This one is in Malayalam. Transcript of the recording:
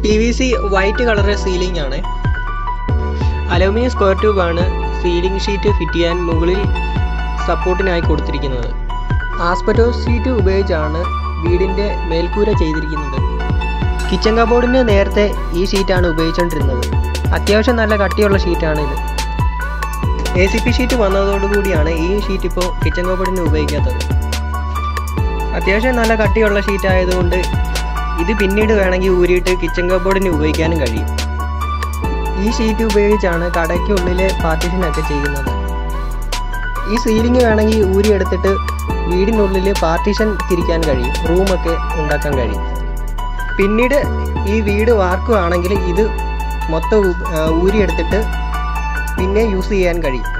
P V C white colour ceiling ആണ് അലൂമിനിയം സ്ക്വയർ ട്യൂബ് ആണ് സീലിംഗ് ഷീറ്റ് ഫിറ്റ് ചെയ്യാൻ മുകളിൽ സപ്പോർട്ടിനായി കൊടുത്തിരിക്കുന്നത് ആസ്പെറ്റോ ഷീറ്റ് ഉപയോഗിച്ചാണ് വീടിൻ്റെ മേൽക്കൂര ചെയ്തിരിക്കുന്നത് കിച്ചൺ കബോർഡിന് നേരത്തെ ഈ ഷീറ്റാണ് ഉപയോഗിച്ചുകൊണ്ടിരുന്നത് അത്യാവശ്യം നല്ല കട്ടിയുള്ള ഷീറ്റാണ് ഇത് എ സി പി ഷീറ്റ് വന്നതോടുകൂടിയാണ് ഈ ഷീറ്റ് ഇപ്പോൾ കിച്ചൺ കബോർഡിന് ഉപയോഗിക്കാത്തത് അത്യാവശ്യം നല്ല കട്ടിയുള്ള ഷീറ്റ് ആയതുകൊണ്ട് ഇത് പിന്നീട് വേണമെങ്കിൽ ഊരിയിട്ട് കിച്ചൺ കബോർഡിന് ഉപയോഗിക്കാനും കഴിയും ഈ ഷീറ്റ് ഉപയോഗിച്ചാണ് കടയ്ക്കുള്ളിലെ പാർട്ടീഷനൊക്കെ ചെയ്യുന്നത് ഈ സീലിംഗ് വേണമെങ്കിൽ ഊരിയെടുത്തിട്ട് വീടിനുള്ളിൽ പാർട്ടീഷൻ തിരിക്കാൻ കഴിയും റൂമൊക്കെ ഉണ്ടാക്കാൻ കഴിയും പിന്നീട് ഈ വീട് വാർക്കുകയാണെങ്കിൽ ഇത് മൊത്തം ഊ- ആ, ഊരിയെടുത്തിട്ട് പിന്നെ യൂസ് ചെയ്യാൻ കഴിയും